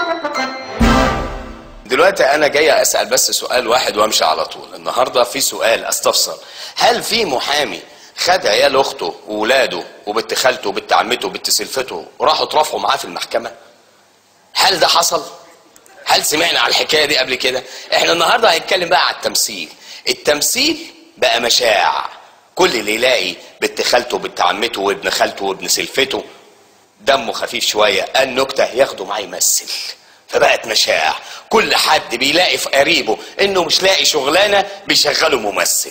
دلوقتي انا جاي اسال بس سؤال واحد وامشي على طول النهارده في سؤال استفسر هل في محامي خد عيال اخته وولاده وبنت خالته وبنت عمته وبنت سلفته وراحوا اترافعوا معاه في المحكمه هل ده حصل هل سمعنا على الحكايه دي قبل كده احنا النهارده هنتكلم بقى على التمثيل التمثيل بقى مشاع كل اللي يلاقي بنت خالته وبنت عمته وابن خالته وابن سلفته دمه خفيف شويه قال نكته ياخده معاه يمثل فبقت مشاع كل حد بيلاقي في قريبه انه مش لاقي شغلانه بيشغله ممثل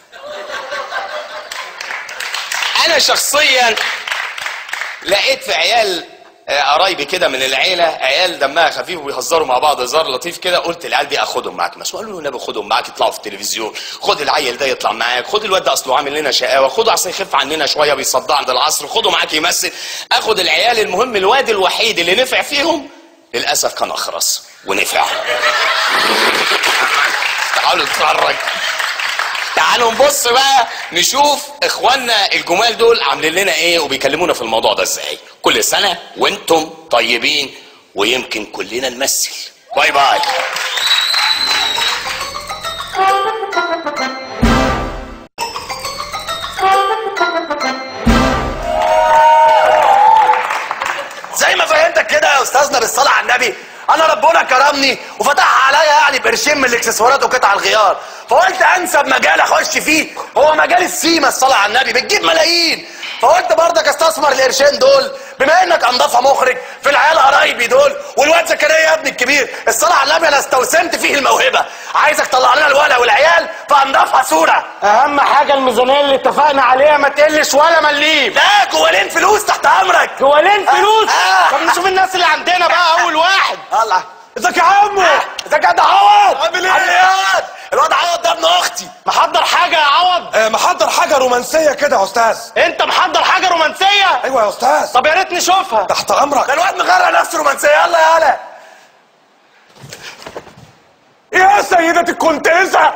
انا شخصيا لقيت في عيال آه، قرايبي كده من العيله عيال دمها خفيف وبيهزروا مع بعض هزار لطيف كده قلت العيال دي اخدهم معاك بس قالوا له النبي خدهم معاك يطلعوا في التلفزيون خد العيل ده يطلع معاك خد الواد ده اصله عامل لنا شقاوه خده عشان يخف عننا شويه بيصدع عند العصر خده معاك يمثل اخد العيال المهم الواد الوحيد اللي نفع فيهم للاسف كان اخرس ونفع تعالوا نتفرج تعالوا نبص بقى نشوف اخواننا الجمال دول عاملين لنا ايه وبيكلمونا في الموضوع ده ازاي كل سنه وانتم طيبين ويمكن كلنا نمثل باي باي زي ما فهمتك كده يا استاذنا بالصلاه على النبي انا ربنا كرمني وفتح عليا يعني بقرشين من الاكسسوارات وقطع الغيار فقلت انسب مجال اخش فيه هو مجال السيما الصلاه على النبي بتجيب ملايين فقلت برضك استثمر القرشين دول بما انك انضفها مخرج في العيال قرايبي دول والواد زكريا يا ابني الكبير الصلاه على النبي انا استوسمت فيه الموهبه عايزك تطلع لنا الولد والعيال فانضفها صوره اهم حاجه الميزانيه اللي اتفقنا عليها ما تقلش ولا مليم لا جوالين فلوس تحت امرك جوالين فلوس آه. طب نشوف الناس اللي عندنا بقى اول واحد الله ازيك يا عمو ازيك يا ده عوض عامل ايه عميات الواد عوض ده ابن اختي محضر حاجه يا عوض آه، محضر حاجة رومانسية كده يا أستاذ انت محضر حاجه رومانسيه أيوة يا أستاذ طب يا ريت نشوفها تحت أمرك ده الواد مغرق نفسه رومانسيه يلا يا هلا يا سيدة الكونتيسة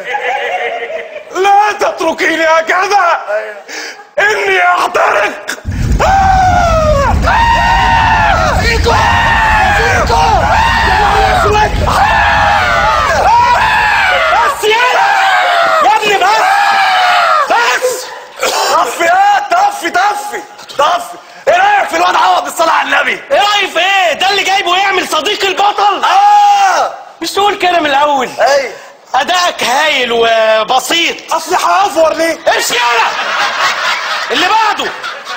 لا تتركيني هكذا إني أحترق بس يلا يا ابني بس بس طفي يا طفي طفي طفي ايه رايك في الواد عوض بالصلاه على النبي ايه رايك في ايه ده اللي جايبه يعمل صديق البطل اه مش تقول كده من الاول اي ادائك هايل وبسيط أصلي هأفور ليه امشي يلا اللي بعده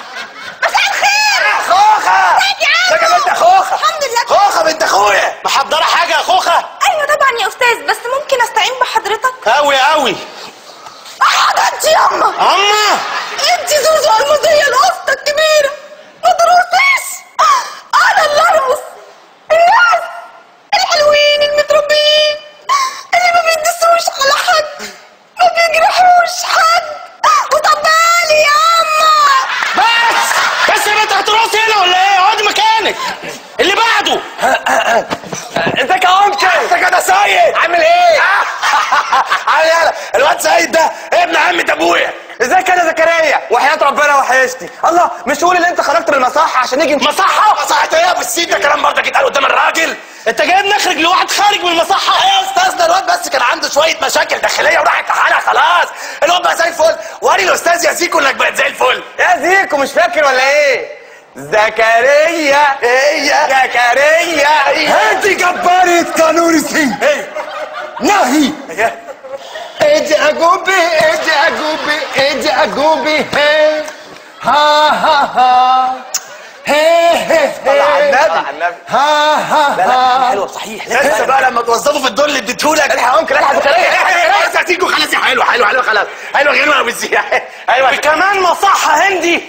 خوخه ازيك يا ازيك يا عمو؟ بنت خوخه الحمد لله. خوخه بنت اخويا محضره حاجه يا خوخه ايوه طبعا يا استاذ بس ممكن استعين بحضرتك قوي قوي اه انت ياما اما انت زوزو المضيه الاخت الكبيره ما ترقصيش انا اللي ارقص الناس الحلوين المتربيين اللي ما بيدسوش على حد ما بيجرحوش حد وطبالي يا اما بس بس يا بنت هترقصي هنا ولا ايه اقعدي مكانك اللي بعده ازيك يا امشي ازيك يا ده سيد عامل ايه عامل ايه الواد سيد ده ابن عمة ابويا ازيك يا زكريا وحياة ربنا وحيشتي الله مش قول ان انت خرجت من المصحة عشان نيجي مصحة؟ مصحة ايه يا ابو السيد ده كلام برضك يتقال قدام الراجل انت جايب نخرج لواحد خارج من المصحة ايه يا استاذ ده الواد بس كان عنده شوية مشاكل داخلية وراحت لحالها خلاص الواد بقى زي الفل وري الاستاذ يا زيكو انك بقت زي الفل يا زيكو مش فاكر ولا ايه زكريا ايه زكريا هاتي جبارة كانوري سين نهي اجي اجوبي اجي اجوبي اجي اجوبي هي ها ها ها هي هي على هي النبي على النبي ها ها ها حلوه صحيح لسه بقى لما توظفه في الدور اللي اديتهولك الحق يا انكل الحق يا زكريا خلاص يا زيكو خلاص يا حلو حلو حلو خلاص حلوه غير ما بتزيح ايوه كمان مصحة هندي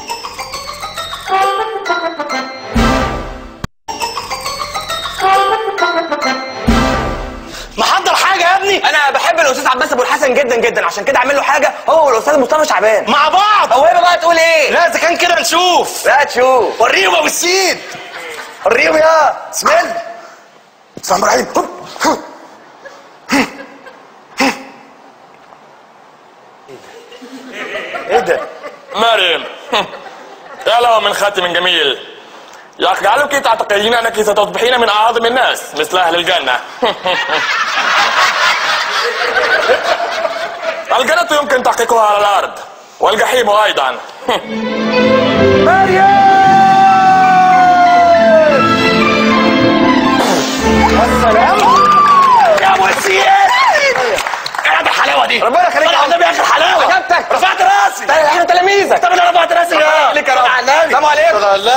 محضر حاجة يا ابني انا بحب الاستاذ عباس ابو الحسن جدا جدا عشان كده اعمل له حاجه هو والاستاذ مصطفى شعبان مع بعض هو بقى تقول ايه لا اذا كان كده نشوف لا تشوف وريهم ابو السيد وريهم يا بسم الله بسم الله الرحمن الرحيم هب، هب. ايه ده مريم يا له من خاتم جميل يجعلك تعتقدين انك ستصبحين من اعظم الناس مثل اهل الجنه الجنه يمكن تحقيقها على الارض والجحيم ايضا يا ابو السياد ايه ده الحلاوه دي ربنا يخليك يا طلع عم. النبي يا اخي الحلاوه عجبتك. رفعت راسي ده احنا تلاميذك طب انا رفعت راسي يا ليك يا رب السلام عليكم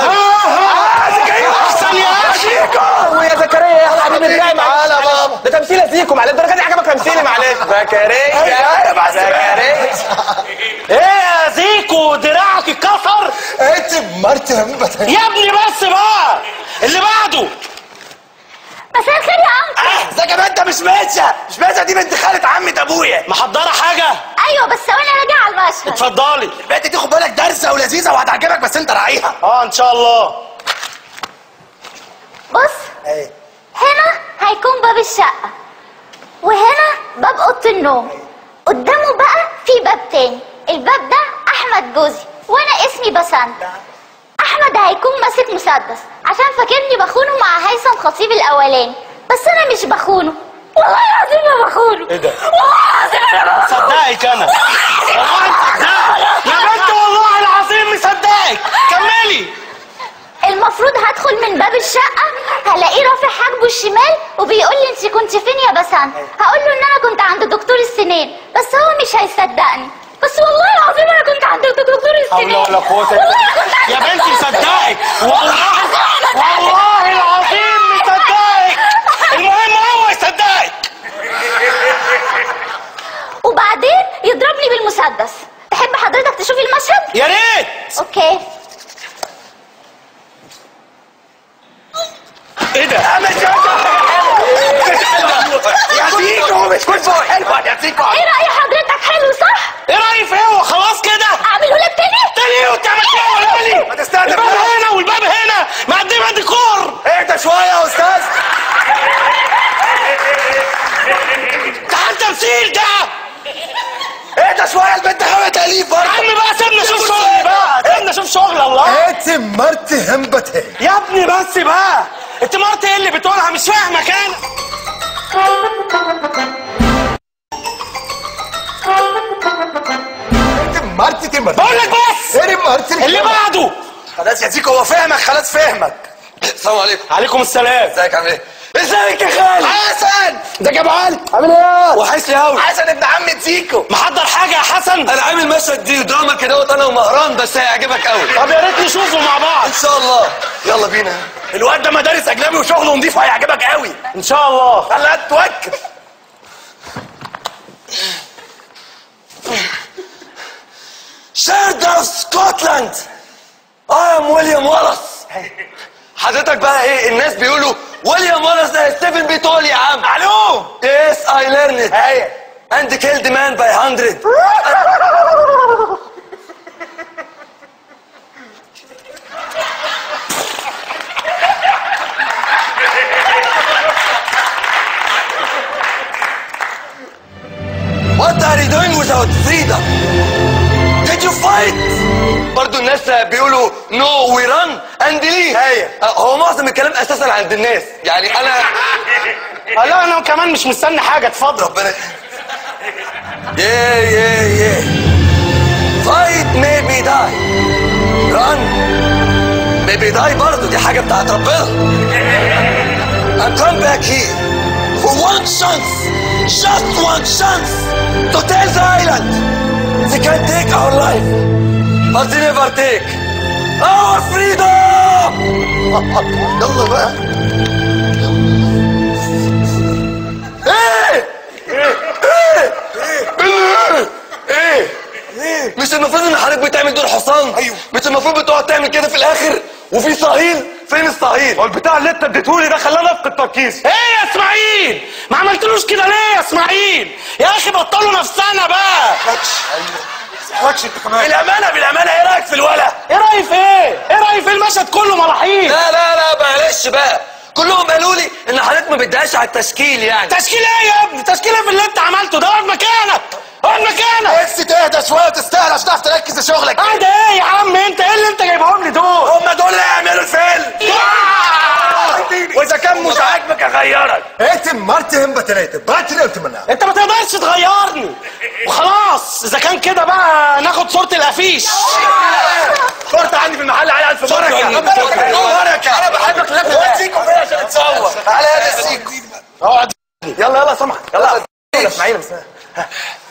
احسن يا شيكو ويا زكريا يا حبيبي ازاي تعالى بابا ده تمثيل زيكم معلش الدرجه دي عجبك تمثيلي معلش زكريا ايوه بس زكريا ايه يا زيكو دراعك اتكسر انت مرت همبت يا ابني بس بقى اللي بعده مساء الخير يا انكل اه ده كمان انت مش ماشيه مش ماشيه دي بنت خالة عمة ابويا محضره حاجه ايوه بس ثواني راجع على المشهد اتفضلي البنت دي خد بالك دارسه ولذيذه وهتعجبك بس انت راعيها اه ان شاء الله بص هنا هيكون باب الشقة وهنا باب أوضة النوم قدامه بقى في باب تاني الباب ده أحمد جوزي وأنا اسمي بسنت أحمد هيكون ماسك مسدس عشان فاكرني بخونه مع هيثم خطيب الأولاني بس أنا مش بخونه والله العظيم ما بخونه إيه ده؟ والله العظيم أنا ما بخونه صدقك انا والله انت صدقك. يا بنت والله العظيم مصدقك كملي المفروض هدخل من باب الشقة هلاقيه رافع حاجبه الشمال وبيقول لي انت كنت فين يا بسام هقول له ان انا كنت عند دكتور السنان بس هو مش هيصدقني بس والله العظيم انا كنت عند دكتور السنان حول ولا قوة إلا- والله أنا كنت عند يا دكتور بنتي السنان. صدقك والله والله العظيم مصدقك المهم هو يصدقك وبعدين يضربني بالمسدس تحب حضرتك تشوفي المشهد يا ريت اوكي ايه ده يا مش يا زيكو مش كل فوق حلوه يا زيكو ايه رأي حضرتك حلو صح ايه رايك في ايه خلاص كده اعمله لك تاني تاني ايه وتعمل ايه ولا لي ما تستهدف الباب بقى. هنا والباب هنا مقدمه ديكور اهدى شويه يا استاذ ده التمثيل ده اهدى شويه البنت حاولت تاليف يا برضه عم بقى سيبنا شوف شغل بقى سيبنا شوف شغل الله انت مرت همبت يا ابني بس بقى انت مرت ايه اللي بتقولها مش فاهمك انا انت مرت تمرت بقول لك بس ايه مرت اللي بعده خلاص يا زيكو هو فاهمك خلاص فهمك السلام عليكم عليكم السلام ازيك عامل ايه ازيك يا خالد حسن ازيك يا ابو علي عامل ايه وحشني قوي حسن ابن عمة زيكو محضر حاجه يا حسن انا عامل مشهد دي دراما كده انا ومهران بس هيعجبك قوي طب يا ريت نشوفه مع بعض ان شاء الله يلا بينا الواد ده مدارس اجنبي وشغله نضيف هيعجبك قوي ان شاء الله خليها توكل شيرد اوف سكوتلاند اي ام ويليام والاس حضرتك بقى ايه الناس بيقولوا ويليام والاس ده ستيفن بيتول يا عم الو يس اي ليرند ايوه اند كيلد مان باي 100 What are you doing without freedom? Did you fight? برضو الناس بيقولوا no we run and leave أيوة. هو معظم الكلام اساسا عند الناس يعني انا لا انا كمان مش مستني حاجه اتفضل ربنا yeah yeah yeah fight maybe die run maybe die برضو دي حاجة بتاعت ربنا and come back here for one chance just one chance to tell the island they can take our life but they never take our freedom يلا بقى ايه ايه ايه مش المفروض ان حضرتك بتعمل دور حصان ايوه مش المفروض بتقعد تعمل كده في الاخر وفي صهيل فين الصهيل هو البتاع اللي انت اديتهولي ده خلاني افقد تركيزي ايه يا اسماعيل ما عملتلوش كده ليه يا اسماعيل يا اخي بطلوا نفسنا بقى واتش انت كمان بالامانه بالامانه ايه رايك في الولا ايه رايك في ايه ايه رايك في المشهد كله ملاحيظ لا لا لا معلش بقى كلهم قالوا لي ان حضرتك ما بتديهاش على التشكيل يعني تشكيل ايه يا ابني تشكيل ايه في اللي انت عملته ده اقعد مكانك امك انا نفسي تهدى شويه وتستاهل عشان تعرف تركز في شغلك اهدى ايه يا عم انت ايه اللي انت جايبهم لي دول هم دول اللي هيعملوا الفيلم واذا كان مش عاجبك اغيرك اقتل مرتي هم بتلاتة باتري قلت منها انت ما تقدرش تغيرني وخلاص اذا كان كده بقى ناخد صورة الافيش صورت عندي في المحل على الف بركه شكراً. بركه انا بحبك لازم تسيكو فيا عشان تصور تعالى يا السيكو يلا يلا سمح يلا اسماعيل بس